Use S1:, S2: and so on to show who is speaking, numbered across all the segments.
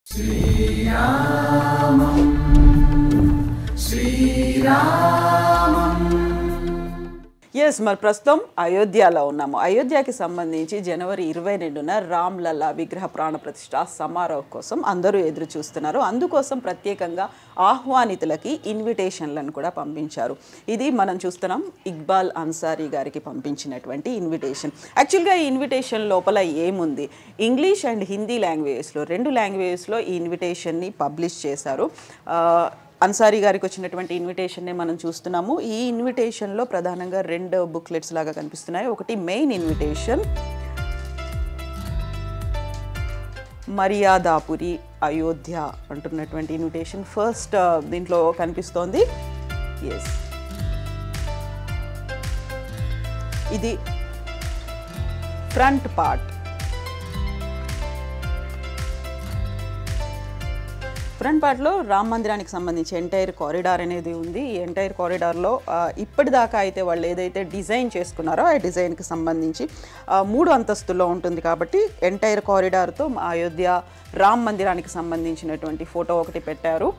S1: yes మరి ప్రస్తుతం అయోధ్యలో ఉన్నాము అయోధ్యకి సంబంధించి జనవరి ఇరవై రెండున రామ్ లల్లా విగ్రహ ప్రాణ ప్రతిష్ఠ సమారోహం కోసం అందరూ ఎదురు చూస్తున్నారు అందుకోసం ప్రత్యేకంగా ఆహ్వానితులకి ఇన్విటేషన్లను కూడా పంపించారు ఇది మనం చూస్తున్నాం ఇక్బాల్ అన్సారీ గారికి పంపించినటువంటి ఇన్విటేషన్ యాక్చువల్గా ఈ ఇన్విటేషన్ లోపల ఏముంది ఇంగ్లీష్ అండ్ హిందీ లాంగ్వేజెస్లో రెండు లాంగ్వేజెస్లో ఈ ఇన్విటేషన్ని పబ్లిష్ చేశారు ఆ, అన్సారీ గారికి వచ్చినటువంటి ఇన్విటేషన్నే మనం చూస్తున్నాము ఈ ఇన్విటేషన్లో ప్రధానంగా రెండు బుక్లెట్స్ లాగా కనిపిస్తున్నాయి ఒకటి మెయిన్ ఇన్విటేషన్ మర్యాదాపురి అయోధ్య అంటున్నటువంటి ఇన్విటేషన్ ఫస్ట్ దీంట్లో కనిపిస్తోంది ఎస్ ఇది ఫ్రంట్ పార్ట్ ఫ్రంట్ పార్ట్లో రామ మందిరానికి సంబంధించి ఎంటైర్ కారిడార్ అనేది ఉంది ఈ ఎంటైర్ కారిడార్లో ఇప్పటిదాకా అయితే వాళ్ళు ఏదైతే డిజైన్ చేసుకున్నారో ఆ డిజైన్కి సంబంధించి ఆ, మూడు అంతస్తుల్లో ఉంటుంది కాబట్టి ఎంటైర్ కారిడార్తో అయోధ్య రామ్ మందిరానికి సంబంధించినటువంటి ఫోటో ఒకటి పెట్టారు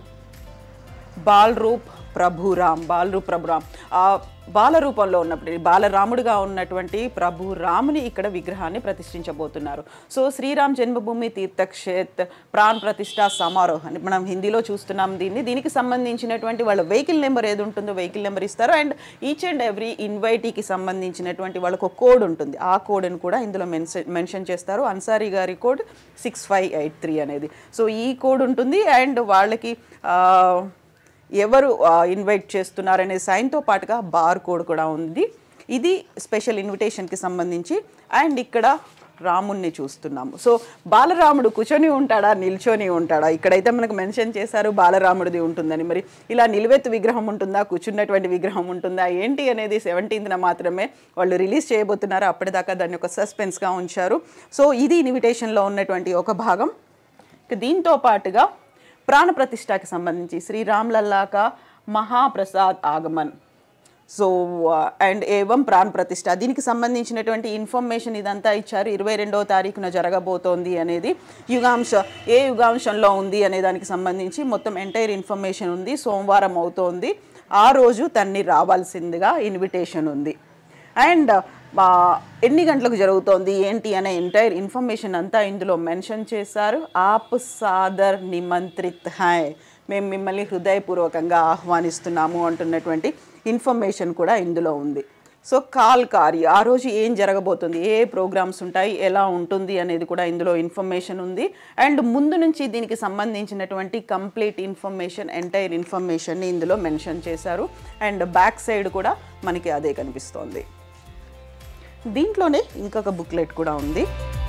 S1: బాలరూప్ ప్రభురామ్ బాలరూప్ ప్రభురామ్ ఆ బాల రూపంలో ఉన్నప్పుడు బాలరాముడిగా ఉన్నటువంటి ప్రభు రాముని ఇక్కడ విగ్రహాన్ని ప్రతిష్ఠించబోతున్నారు సో శ్రీరామ్ జన్మభూమి తీర్థక్షేత్ ప్రాణ్ ప్రతిష్ఠ సమారోహ్ అని మనం హిందీలో చూస్తున్నాం దీన్ని దీనికి సంబంధించినటువంటి వాళ్ళ వెహికల్ నెంబర్ ఏది ఉంటుందో వెహికల్ నెంబర్ ఇస్తారు అండ్ ఈచ్ అండ్ ఎవ్రీ ఇన్వైటీకి సంబంధించినటువంటి వాళ్ళకు ఒక కోడ్ ఉంటుంది ఆ కోడ్ని కూడా ఇందులో మెన్షన్ మెన్షన్ చేస్తారు అన్సారీ గారి code six five eight three అనేది సో ఈ కోడ్ ఉంటుంది అండ్ వాళ్ళకి ఆ, ఎవరు ఇన్వైట్ చేస్తున్నారనే సైన్తో పాటుగా బార్ కోడ్ కూడా ఉంది ఇది స్పెషల్ ఇన్విటేషన్కి సంబంధించి అండ్ ఇక్కడ రాముణ్ణి చూస్తున్నాము సో బాలరాముడు కూర్చొని ఉంటాడా నిల్చొని ఉంటాడా ఇక్కడైతే మనకు మెన్షన్ చేశారు బాలరాముడిది ఉంటుందని మరి ఇలా నిలువెత్తు విగ్రహం ఉంటుందా కూర్చున్నటువంటి విగ్రహం ఉంటుందా ఏంటి అనేది సెవెంటీన్త్న మాత్రమే వాళ్ళు రిలీజ్ చేయబోతున్నారు అప్పటిదాకా దాన్ని ఒక సస్పెన్స్గా ఉంచారు సో ఇది ఇన్విటేషన్లో ఉన్నటువంటి ఒక భాగం ఇక దీంతో పాటుగా ప్రాణ ప్రతిష్టకి సంబంధించి శ్రీరామ్ లల్లాక మహాప్రసాద్ ఆగమన్ సో అండ్ ఏవం ప్రాణ ప్రతిష్ట దీనికి సంబంధించినటువంటి ఇన్ఫర్మేషన్ ఇదంతా ఇచ్చారు ఇరవై రెండవ తారీఖున జరగబోతోంది అనేది యుగాంశ ఏ యుగాంశంలో ఉంది అనే దానికి సంబంధించి మొత్తం ఎంటైర్ ఇన్ఫర్మేషన్ ఉంది సోమవారం అవుతోంది ఆ రోజు తన్ని రావాల్సిందిగా ఇన్విటేషన్ ఉంది అండ్ ఎన్ని గంటలకు జరుగుతోంది ఏంటి అనే ఎంటైర్ ఇన్ఫర్మేషన్ అంతా ఇందులో మెన్షన్ చేశారు ఆప్ సాదర్ నిమంత్రిత్ హాయ్ మేము మిమ్మల్ని హృదయపూర్వకంగా ఆహ్వానిస్తున్నాము అంటున్నటువంటి ఇన్ఫర్మేషన్ కూడా ఇందులో ఉంది సో కాల్ కార్య ఆ రోజు ఏం జరగబోతుంది ఏ ప్రోగ్రామ్స్ ఉంటాయి ఎలా ఉంటుంది అనేది కూడా ఇందులో ఇన్ఫర్మేషన్ ఉంది అండ్ ముందు నుంచి దీనికి సంబంధించినటువంటి కంప్లీట్ ఇన్ఫర్మేషన్ ఎంటైర్ ఇన్ఫర్మేషన్ని ఇందులో మెన్షన్ చేశారు అండ్ బ్యాక్ సైడ్ కూడా మనకి అదే కనిపిస్తోంది దీంట్లోనే ఇంకొక బుక్లెట్ కూడా ఉంది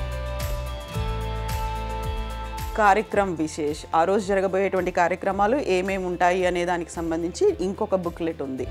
S1: కార్యక్రమ్ విశేష్ ఆ రోజు జరగబోయేటువంటి కార్యక్రమాలు ఏమేమి ఉంటాయి అనే దానికి సంబంధించి ఇంకొక బుక్లెట్ ఉంది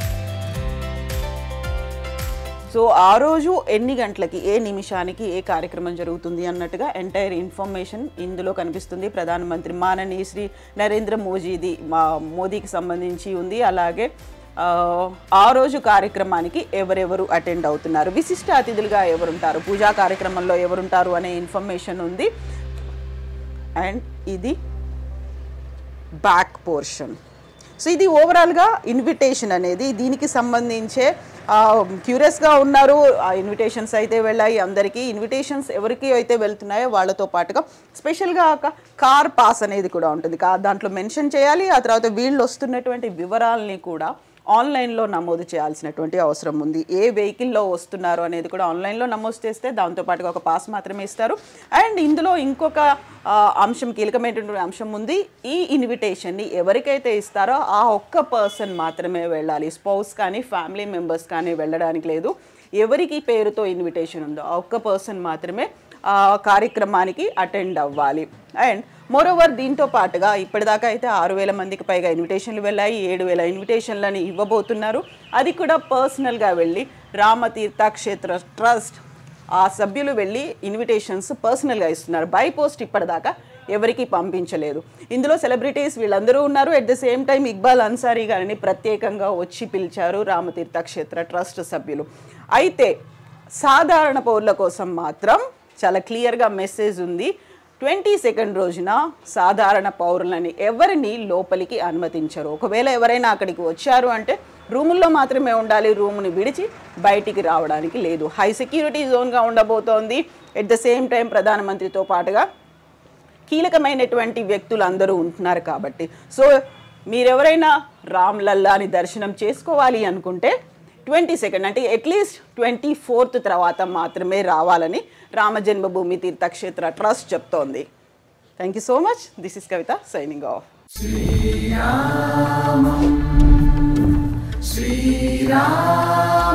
S1: సో ఆ రోజు ఎన్ని గంటలకి ఏ నిమిషానికి ఏ కార్యక్రమం జరుగుతుంది అన్నట్టుగా ఎంటైర్ ఇన్ఫర్మేషన్ ఇందులో కనిపిస్తుంది ప్రధానమంత్రి మాననీయ శ్రీ నరేంద్ర మోదీది మా మోదీకి సంబంధించి ఉంది అలాగే ఆ, ఆ రోజు కార్యక్రమానికి ఎవరెవరు అటెండ్ అవుతున్నారు విశిష్ట అతిథులుగా ఎవరుంటారు పూజా కార్యక్రమంలో ఎవరుంటారు అనే ఇన్ఫర్మేషన్ ఉంది అండ్ ఇది బ్యాక్ పోర్షన్ సో ఇది ఓవరాల్గా ఇన్విటేషన్ అనేది దీనికి సంబంధించే క్యూరియస్గా ఉన్నారు ఆ ఇన్విటేషన్స్ అయితే వెళ్ళాయి అందరికీ ఇన్విటేషన్స్ ఎవరికి అయితే వెళ్తున్నాయో వాళ్ళతో పాటుగా స్పెషల్గా ఒక కార్ పాస్ అనేది కూడా ఉంటుంది కా దాంట్లో మెన్షన్ చేయాలి ఆ తర్వాత వీళ్ళు వస్తున్నటువంటి వివరాలని కూడా ఆన్లైన్లో నమోదు చేయాల్సినటువంటి అవసరం ఉంది ఏ వెహికల్లో వస్తున్నారు అనేది కూడా ఆన్లైన్లో నమోదు చేస్తే దాంతోపాటుగా ఒక పాస్ మాత్రమే ఇస్తారు అండ్ ఇందులో ఇంకొక ఆ, అంశం కీలకమైనటువంటి అంశం ఉంది ఈ ఇన్విటేషన్ని ఎవరికైతే ఇస్తారో ఆ ఒక్క పర్సన్ మాత్రమే వెళ్ళాలి స్పౌస్ కానీ ఫ్యామిలీ మెంబర్స్ కానీ వెళ్ళడానికి లేదు ఎవరికి పేరుతో ఇన్విటేషన్ ఉందో ఆ ఒక్క పర్సన్ మాత్రమే ఆ కార్యక్రమానికి అటెండ్ అవ్వాలి అండ్ మోరోవర్ దీంతో పాటుగా ఇప్పటిదాకా అయితే ఆరు వేల మందికి పైగా ఇన్విటేషన్లు వెళ్ళాయి ఏడు వేల ఇన్విటేషన్లని ఇవ్వబోతున్నారు అది కూడా పర్సనల్గా వెళ్ళి రామతీర్థ క్షేత్ర ట్రస్ట్ ఆ సభ్యులు వెళ్ళి ఇన్విటేషన్స్ పర్సనల్గా ఇస్తున్నారు బై పోస్ట్ ఇప్పటిదాకా ఎవరికి పంపించలేదు ఇందులో సెలబ్రిటీస్ వీళ్ళందరూ ఉన్నారు at the same time Iqbal Ansari గారిని ప్రత్యేకంగా వచ్చి పిలిచారు రామతీర్థ క్షేత్ర ట్రస్ట్ సభ్యులు అయితే సాధారణ పౌరుల కోసం మాత్రం చాలా క్లియర్గా మెసేజ్ ఉంది ట్వంటీ సెకండ్ రోజున సాధారణ పౌరులని ఎవరిని లోపలికి అనుమతించరు ఒకవేళ ఎవరైనా అక్కడికి వచ్చారు అంటే రూముల్లో మాత్రమే ఉండాలి రూమ్ని విడిచి బయటికి రావడానికి లేదు హై సెక్యూరిటీ జోన్గా ఉండబోతోంది ఎట్ ద సేమ్ టైం ప్రధానమంత్రితో పాటుగా కీలకమైనటువంటి వ్యక్తులు అందరూ ఉంటున్నారు కాబట్టి సో మీరెవరైనా రామ్ లల్లాని దర్శనం చేసుకోవాలి అనుకుంటే ట్వంటీ సెకండ్ అంటే అట్లీస్ట్ ట్వంటీ ఫోర్త్ తర్వాత మాత్రమే రావాలని రామ జన్మభూమి తీర్థక్షేత్ర ట్రస్ట్ చెప్తోంది thank you so much this is Kavitha signing off
S2: Shriram